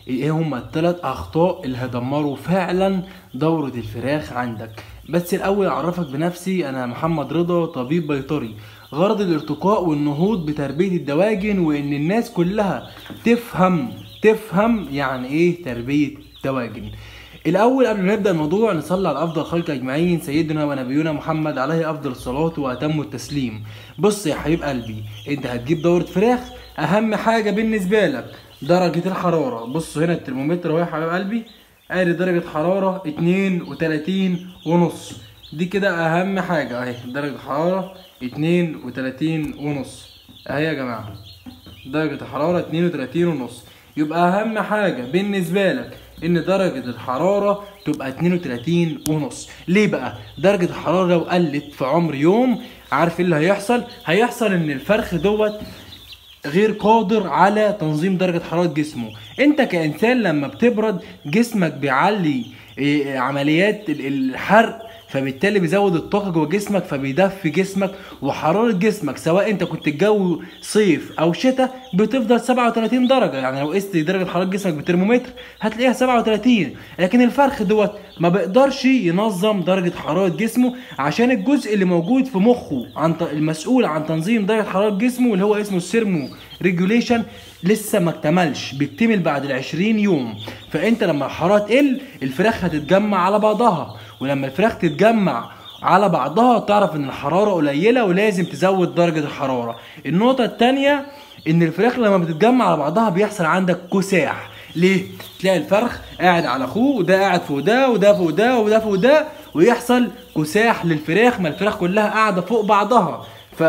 ايه هما الثلاث اخطاء اللي هيدمروا فعلا دورة الفراخ عندك بس الاول اعرفك بنفسي انا محمد رضا طبيب بيطري غرض الارتقاء والنهوض بتربية الدواجن وان الناس كلها تفهم تفهم يعني ايه تربية دواجن الاول قبل ما نبدا الموضوع نصلي على افضل خلق اجمعين سيدنا ونبينا محمد عليه افضل الصلاه واتم التسليم بص يا حبيب قلبي انت هتجيب دوره فراخ اهم حاجه بالنسبه لك درجه الحراره بص هنا الترمومتر اهو يا حبيب قلبي ادي درجه حراره 32 ونص دي كده اهم حاجه اهي درجه حراره 32 ونص اهي يا جماعه درجه الحراره 32 ونص يبقى اهم حاجه بالنسبه لك ان درجة الحرارة تبقى 32 ونص ليه بقى درجة الحرارة لو قلت في عمر يوم عارف ايه اللي هيحصل هيحصل ان الفرخ دوت غير قادر على تنظيم درجة حرارة جسمه انت كإنسان لما بتبرد جسمك بيعلي إيه، عمليات ال- الحرق فبالتالي بيزود الطاقه جوه جسمك فبيدفي جسمك وحراره جسمك سواء انت كنت الجو صيف او شتاء بتفضل 37 درجه يعني لو قست درجه حراره جسمك بالترمومتر هتلاقيها 37 لكن الفرخ دوت ما بيقدرش ينظم درجه حراره جسمه عشان الجزء اللي موجود في مخه عن ط- المسؤول عن تنظيم درجه حراره جسمه اللي هو اسمه السيرمو ريجوليشن لسه ما اكتملش بيكتمل بعد ال 20 يوم فانت لما الحراره تقل الفراخ هتتجمع على بعضها ولما الفراخ تتجمع على بعضها تعرف ان الحراره قليله ولازم تزود درجه الحراره النقطه الثانيه ان الفراخ لما بتتجمع على بعضها بيحصل عندك كساح ليه تلاقي الفرخ قاعد على اخوه وده قاعد فوق ده وده فوق ده وده فوق ده ويحصل كساح للفراخ ما الفراخ كلها قاعده فوق بعضها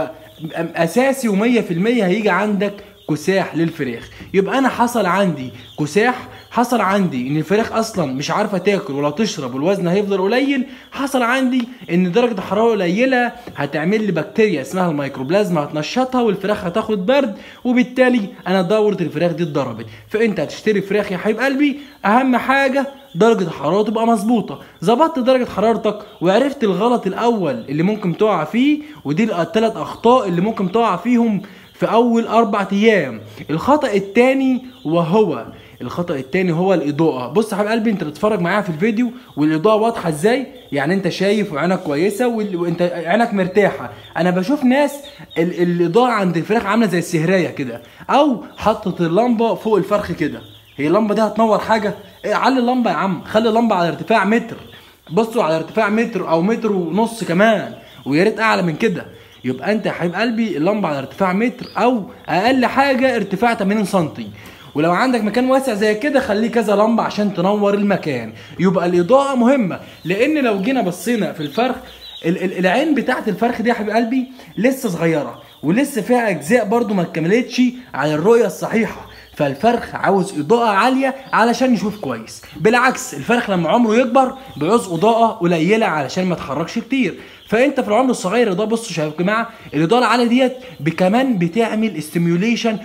فاساسي و100% هيجي عندك كساح للفراخ يبقى انا حصل عندي كساح حصل عندي ان الفراخ اصلا مش عارفه تاكل ولا تشرب والوزن هيفضل قليل حصل عندي ان درجه الحراره قليله هتعمل لي بكتيريا اسمها الميكروبلازما هتنشطها والفراخ هتاخد برد وبالتالي انا دوره الفراخ دي اتضربت فانت هتشتري فراخ يا حبيب قلبي اهم حاجه درجة الحرارة تبقى مظبوطة ظبطت درجة حرارتك وعرفت الغلط الأول اللي ممكن تقع فيه ودي الثلاث أخطاء اللي ممكن تقع فيهم في أول أربع أيام الخطأ التاني وهو الخطأ التاني هو الإضاءة بص يا حبيب قلبي أنت بتتفرج معايا في الفيديو والإضاءة واضحة إزاي يعني أنت شايف وعينك كويسة وال- وأنت عينك مرتاحة أنا بشوف ناس ال- الإضاءة عند الفراخ عاملة زي السهرية كده أو حطت اللمبة فوق الفرخ كده هي اللمبة دي هتنور حاجة إيه علي اللمبة يا عم خلي اللمبة على ارتفاع متر بصوا على ارتفاع متر او متر ونص كمان ويا ريت اعلى من كده يبقى انت يا حبيب قلبي اللمبه على ارتفاع متر او اقل حاجه ارتفاع 80 سم ولو عندك مكان واسع زي كده خليه كذا لمبه عشان تنور المكان يبقى الاضاءه مهمه لان لو جينا بصينا في الفرخ ال- ال- العين بتاعت الفرخ دي يا حبيب قلبي لسه صغيره ولسه فيها اجزاء برضو ما كملتش على الرؤيه الصحيحه فالفرخ عاوز اضاءه عاليه علشان يشوف كويس بالعكس الفرخ لما عمره يكبر بيعوز اضاءه قليله علشان ما يتحركش كتير فانت في العمر الصغير ده بصوا يا جماعه الاضاءه العاليه ديت كمان بتعمل استيميوليشن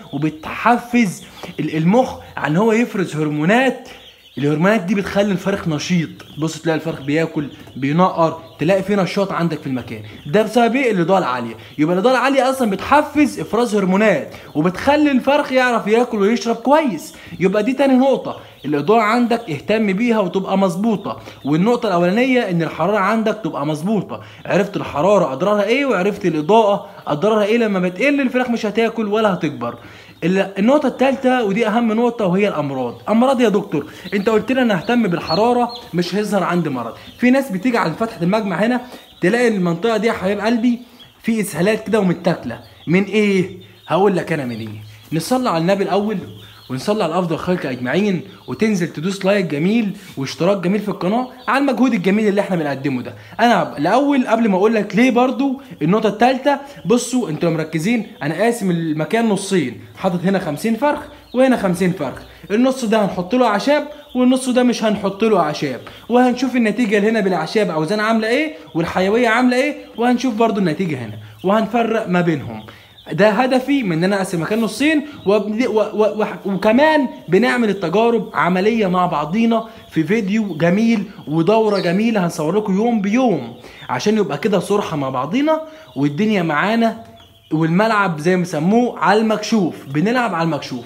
وبتحفز ال- المخ عن هو يفرز هرمونات الهرمونات دي بتخلي الفرخ نشيط بص تلاقي الفرخ بياكل بينقر تلاقي في نشاط عندك في المكان ده بسبب ايه الاضاءه العاليه يبقى الاضاءه العاليه اصلا بتحفز افراز هرمونات وبتخلي الفرخ يعرف ياكل ويشرب كويس يبقى دي تاني نقطه الاضاءه عندك اهتم بيها وتبقى مظبوطه والنقطه الاولانيه ان الحراره عندك تبقى مظبوطه عرفت الحراره اضرارها ايه وعرفت الاضاءه اضرارها ايه لما بتقل الفراخ مش هتاكل ولا هتكبر ال- النقطة الثالثة ودي أهم نقطة وهي الأمراض، أمراض يا دكتور، أنت قلت لي أنا أهتم بالحرارة مش هيظهر عندي مرض، في ناس بتيجي على فتحة المجمع هنا تلاقي المنطقة دي يا حبيب قلبي في إسهالات كده ومتاكلة، من إيه؟ هقول لك أنا من إيه؟ نصلي على النبي الأول ونصلي على افضل خلق اجمعين وتنزل تدوس لايك جميل واشتراك جميل في القناه على المجهود الجميل اللي احنا بنقدمه ده انا الاول قبل ما اقول لك ليه برضو النقطه الثالثه بصوا انتوا لو مركزين انا قاسم المكان نصين حاطط هنا 50 فرخ وهنا 50 فرخ النص ده هنحط له اعشاب والنص ده مش هنحط له اعشاب وهنشوف النتيجه اللي هنا بالاعشاب اوزان عامله ايه والحيويه عامله ايه وهنشوف برضو النتيجه هنا وهنفرق ما بينهم ده هدفي من ان انا اقسم مكان نصين وبد- و... و... و... وكمان بنعمل التجارب عمليه مع بعضينا في فيديو جميل ودوره جميله هنصور لكم يوم بيوم عشان يبقى كده صرحه مع بعضينا والدنيا معانا والملعب زي ما سموه على المكشوف بنلعب على المكشوف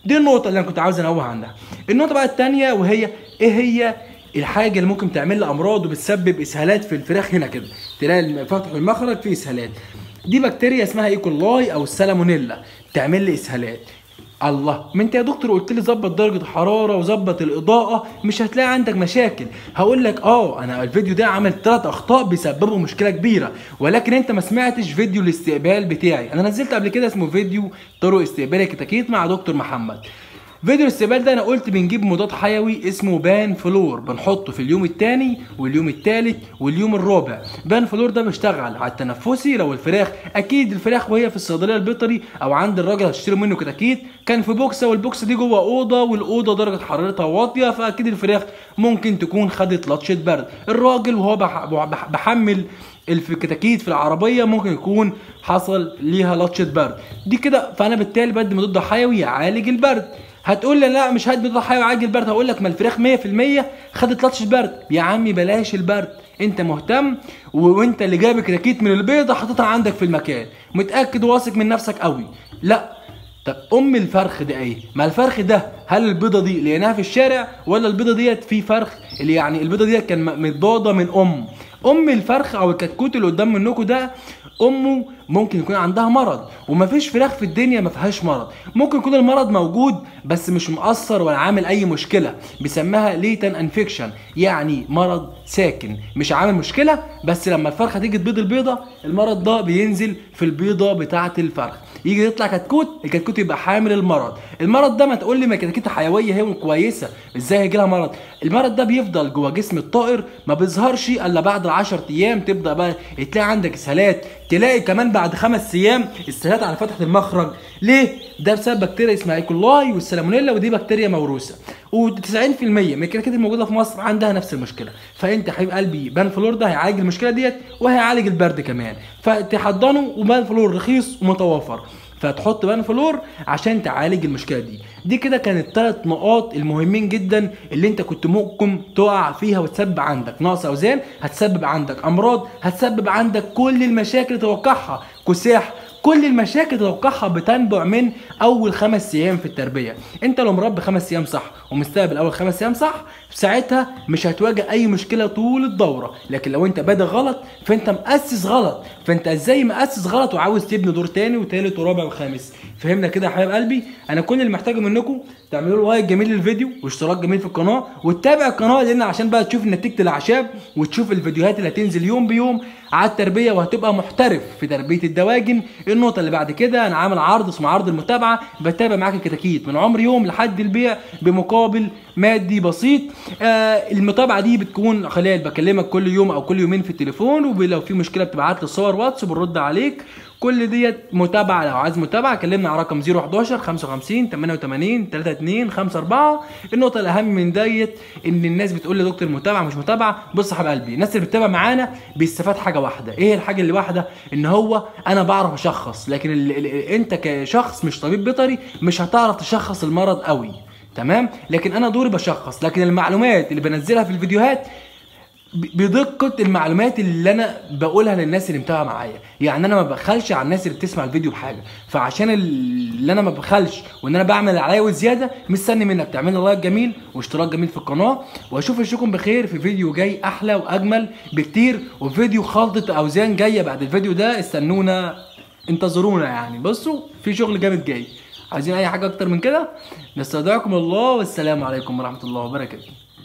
دي النقطه اللي انا كنت عاوز انوه عنها النقطه بقى الثانيه وهي ايه هي الحاجه اللي ممكن تعمل لي امراض وبتسبب اسهالات في الفراخ هنا كده تلاقي فتح المخرج فيه اسهالات دي بكتيريا اسمها ايكولاي او السالمونيلا تعمل لي اسهالات الله ما انت يا دكتور قلت لي ظبط درجه الحراره وظبط الاضاءه مش هتلاقي عندك مشاكل هقول لك اه انا الفيديو ده عمل ثلاث اخطاء بيسببوا مشكله كبيره ولكن انت ما سمعتش فيديو الاستقبال بتاعي انا نزلت قبل كده اسمه فيديو طرق استقبال الكتاكيت مع دكتور محمد فيديو الاستقبال ده انا قلت بنجيب مضاد حيوي اسمه بان فلور بنحطه في اليوم الثاني واليوم الثالث واليوم الرابع بان فلور ده بيشتغل على التنفسي لو الفراخ اكيد الفراخ وهي في الصيدليه البيطري او عند الراجل هتشتري منه كتاكيت كان في بوكسه والبوكسه دي جوه اوضه والاوضه درجه حرارتها واطيه فاكيد الفراخ ممكن تكون خدت لطشه برد الراجل وهو بح- بح- بحمل الكتاكيت في العربيه ممكن يكون حصل ليها لطشه برد دي كده فانا بالتالي بدي مضاد حيوي يعالج البرد هتقول لي لا مش هدي مضاد حيوي يعالج البرد هقول لك ما الفراخ 100% خدت لطشه برد يا عمي بلاش البرد انت مهتم و- وانت اللي جايب الكتاكيت من البيضه حاططها عندك في المكان متاكد وواثق من نفسك قوي لا طب ام الفرخ ده ايه؟ ما الفرخ ده هل البيضه دي لقيناها في الشارع ولا البيضه ديت في فرخ اللي يعني البيضه ديت كان م- متباضه من ام ام الفرخ او الكتكوت اللي قدام منكم ده امه ممكن يكون عندها مرض ومفيش فراخ في الدنيا ما فيهاش مرض ممكن يكون المرض موجود بس مش مؤثر ولا عامل اي مشكله بيسموها ليتن انفكشن يعني مرض ساكن مش عامل مشكله بس لما الفرخه تيجي تبيض البيضه المرض ده بينزل في البيضه بتاعه الفرخ يجي يطلع كتكوت الكتكوت يبقى حامل المرض المرض ده ما تقول لي ما كتكوت حيويه هي كويسه ازاي هيجي لها مرض المرض ده بيفضل جوه جسم الطائر ما بيظهرش الا بعد 10 ايام تبدا بقى تلاقي عندك اسهالات تلاقي كمان بعد خمس ايام اسهالات على فتحه المخرج ليه ده بسبب بكتيريا اسمها ايكولاي والسالمونيلا ودي بكتيريا موروثه و90% من الكتاكيت الموجوده في مصر عندها نفس المشكله فانت حبيب قلبي بان فلور ده هيعالج المشكله ديت وهيعالج البرد كمان فتحضنه وبان فلور رخيص ومتوفر فتحط بان فلور عشان تعالج المشكله دي دي كده كانت ثلاث نقاط المهمين جدا اللي انت كنت ممكن تقع فيها وتسبب عندك نقص اوزان هتسبب عندك امراض هتسبب عندك كل المشاكل تتوقعها كساح كل المشاكل تتوقعها بتنبع من اول خمس ايام في التربيه انت لو مربي خمس ايام صح ومستقبل اول خمس ايام صح ساعتها مش هتواجه اي مشكله طول الدوره لكن لو انت بادئ غلط فانت مؤسس غلط فانت ازاي مؤسس غلط وعاوز تبني دور تاني وتالت ورابع وخامس فهمنا كده يا حبايب قلبي انا كل اللي محتاجه منكم تعملوا له لايك جميل للفيديو واشتراك جميل في القناه وتتابع القناه لان عشان بقى تشوف نتيجه الاعشاب وتشوف الفيديوهات اللي هتنزل يوم بيوم على التربيه وهتبقى محترف في تربيه الدواجن النقطه اللي بعد كده انا عامل عرض اسمه عرض المتابعه بتابع معاك الكتاكيت من عمر يوم لحد البيع بمقابل مادي بسيط آه المتابعه دي بتكون خلال بكلمك كل يوم او كل يومين في التليفون ولو في مشكله بتبعت لي صور واتس بنرد عليك كل ديت متابعه لو عايز متابعه كلمنا على رقم 011 55 88 32 54 النقطه الاهم من ديت ان الناس بتقول لي دكتور متابعه مش متابعه بص يا حبيب قلبي الناس اللي بتتابع معانا بيستفاد حاجه واحده ايه الحاجه اللي واحده ان هو انا بعرف اشخص لكن ال ال انت كشخص مش طبيب بيطري مش هتعرف تشخص المرض قوي تمام لكن انا دوري بشخص لكن المعلومات اللي بنزلها في الفيديوهات ب- بدقة المعلومات اللي انا بقولها للناس اللي متابعة معايا يعني انا ما بخلش على الناس اللي بتسمع الفيديو بحاجة فعشان اللي انا ما بخلش وان انا بعمل اللي عليا وزيادة مستني منك تعمل لي لايك جميل واشتراك جميل في القناة واشوف اشوفكم بخير في فيديو جاي احلى واجمل بكتير وفيديو خلطة اوزان جاية بعد الفيديو ده استنونا انتظرونا يعني بصوا في شغل جامد جاي عايزين اي حاجة اكتر من كده نستودعكم الله والسلام عليكم ورحمة الله وبركاته